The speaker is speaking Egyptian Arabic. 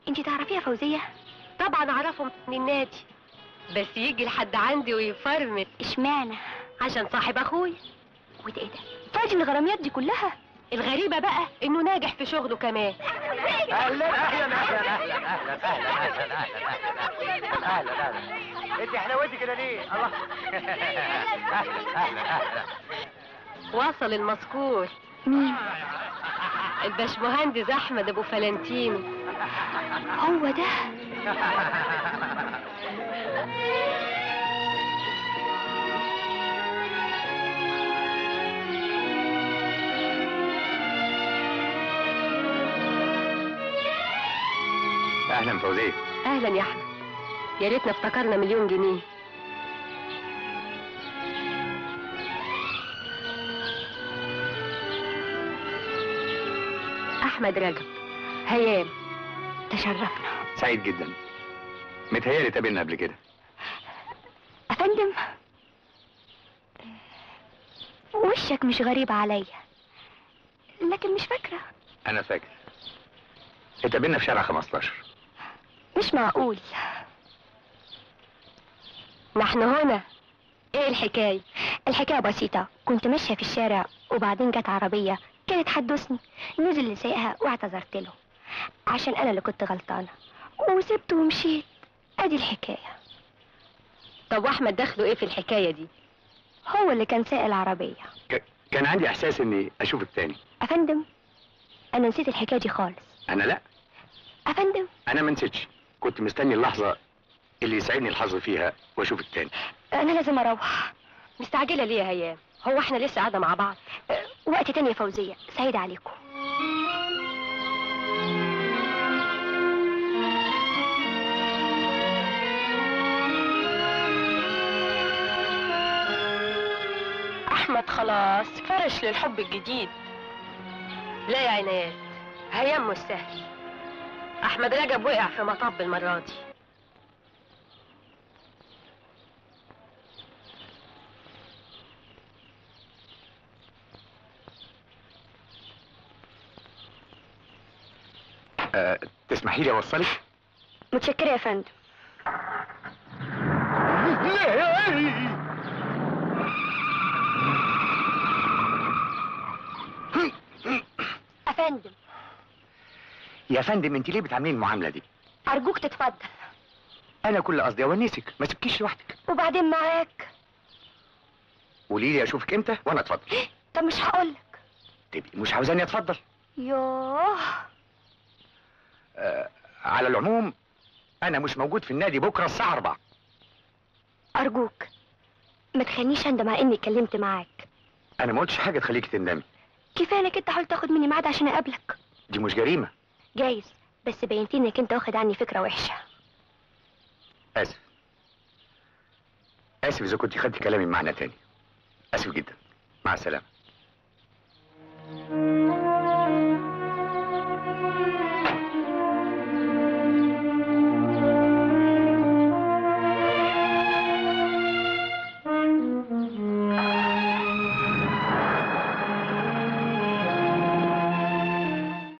انت تعرفيها فوزيه طبعا اعرفه من النادي بس يجي لحد عندي ويفرمل اشمعنى عشان صاحب اخويا وده ايه ده فاضي الغراميات دي كلها الغريبة بقى انه ناجح في شغله كمان اهلا اهلا اهلا اهلا اهلا اهلا اهلا اهلا اهلا انت حلاوتي كده ليه؟ الله اهلا اهلا اهلا وصل المذكور مين الباشمهندس احمد ابو فلانتينو هو ده اهلا فوزيه اهلا يا احمد يا ريتنا افتكرنا مليون جنيه احمد رجب هيام تشرفنا سعيد جدا متهيألي اتقابلنا قبل كده افندم وشك مش غريب عليا لكن مش فاكره انا فاكر اتقابلنا في شارع 15 مش معقول نحن هنا ايه الحكاية الحكايه بسيطه كنت ماشيه في الشارع وبعدين جت عربيه كانت هتدوسني نزل اللي سايقها واعتذرت له عشان انا اللي كنت غلطانه وسبته ومشيت ادي الحكايه طب واحمد دخله ايه في الحكاية دي هو اللي كان سايق العربيه ك- كان عندي احساس اني اشوفك تاني افندم انا نسيت الحكايه دي خالص انا لا افندم انا ما نسيتش كنت مستني اللحظه اللي يسعدني الحظ فيها واشوفك تاني انا لازم اروح مستعجلة ليه يا هيام هو احنا لسه قاعدة مع بعض أه، وقت تاني يا فوزيه سعيد عليكم احمد خلاص فرش للحب الجديد لا يا عناد هيام مش سهل احمد رجب وقع في مطب المرة دي أه تسمحي لي اوصلك متشكره يا فندم افندم يا فندم انت ليه بتعاملين المعامله دي ارجوك تتفضل انا كل قصدي اونسك ما سبكيش لوحدك وبعدين معاك قولي لي اشوفك امتى وانا اتفضل طب مش هقولك تبقي مش عاوزاني اتفضل يوه أه على العموم انا مش موجود في النادي بكره الساعه 4 ارجوك ما تخلينيش اندم على اني اتكلمت معاك انا ما قلتش حاجه تخليكي تندمي كفايه انك انت حاولت تاخد مني ميعاد عشان اقابلك دي مش جريمه جايز بس بينتي انك انت واخد عني فكره وحشه اسف اسف اذا كنت خدت كلامي بمعنى تاني اسف جدا مع السلامه